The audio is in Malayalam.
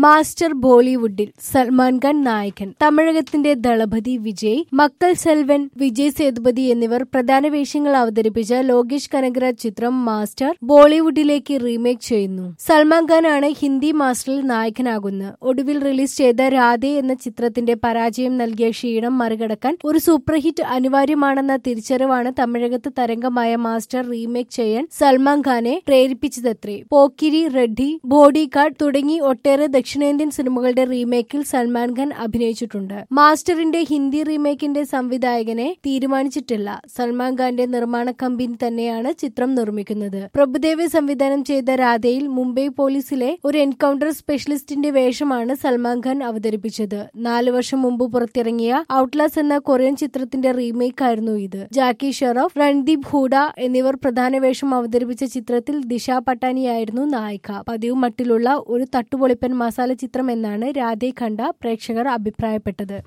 മാസ്റ്റർ ബോളിവുഡിൽ സൽമാൻ ഖാൻ നായകൻ തമിഴകത്തിന്റെ ദളപതി വിജയ് മക്കൾ സെൽവൻ വിജയ് സേതുപതി എന്നിവർ പ്രധാന വേഷങ്ങൾ അവതരിപ്പിച്ച ലോകേഷ് കനകരാജ് ചിത്രം മാസ്റ്റർ ബോളിവുഡിലേക്ക് റീമേക്ക് ചെയ്യുന്നു സൽമാൻ ഖാൻ ആണ് ഹിന്ദി മാസ്റ്ററിൽ നായകനാകുന്നത് ഒടുവിൽ റിലീസ് ചെയ്ത രാധെ എന്ന ചിത്രത്തിന്റെ പരാജയം നൽകിയ ക്ഷീണം മറികടക്കാൻ ഒരു സൂപ്പർ ഹിറ്റ് അനിവാര്യമാണെന്ന തിരിച്ചറിവാണ് തമിഴകത്ത് തരംഗമായ മാസ്റ്റർ റീമേക്ക് ചെയ്യാൻ സൽമാൻ ഖാനെ പ്രേരിപ്പിച്ചതത്രേ പോക്കിരി റെഡ്ഡി ബോഡി ഗാർഡ് തുടങ്ങി ഒട്ടേറെ ദക്ഷിണേന്ത്യൻ സിനിമകളുടെ റീമേക്കിൽ സൽമാൻ ഖാൻ അഭിനയിച്ചിട്ടുണ്ട് മാസ്റ്ററിന്റെ ഹിന്ദി റീമേക്കിന്റെ സംവിധായകനെ തീരുമാനിച്ചിട്ടില്ല സൽമാൻ ഖാന്റെ നിർമ്മാണ കമ്പനി തന്നെയാണ് ചിത്രം നിർമ്മിക്കുന്നത് പ്രഭുദേവി സംവിധാനം ചെയ്ത രാധയിൽ മുംബൈ പോലീസിലെ ഒരു എൻകൗണ്ടർ സ്പെഷ്യലിസ്റ്റിന്റെ വേഷമാണ് സൽമാൻ ഖാൻ അവതരിപ്പിച്ചത് നാലു വർഷം മുമ്പ് പുറത്തിറങ്ങിയ ഔട്ട്ലാസ് എന്ന കൊറിയൻ ചിത്രത്തിന്റെ റീമേക്ക് ആയിരുന്നു ഇത് ജാക്കി ഷെറോഫ് രൺദീപ് ഹൂഡ എന്നിവർ പ്രധാന വേഷം അവതരിപ്പിച്ച ചിത്രത്തിൽ ദിശ പട്ടാനിയായിരുന്നു നായിക പതിവ് മട്ടിലുള്ള ഒരു തട്ടുപൊളിപ്പൻ മസാല ചിത്രം എന്നാണ് രാധെ ഖണ്ഡ പ്രേക്ഷകർ അഭിപ്രായപ്പെട്ടത്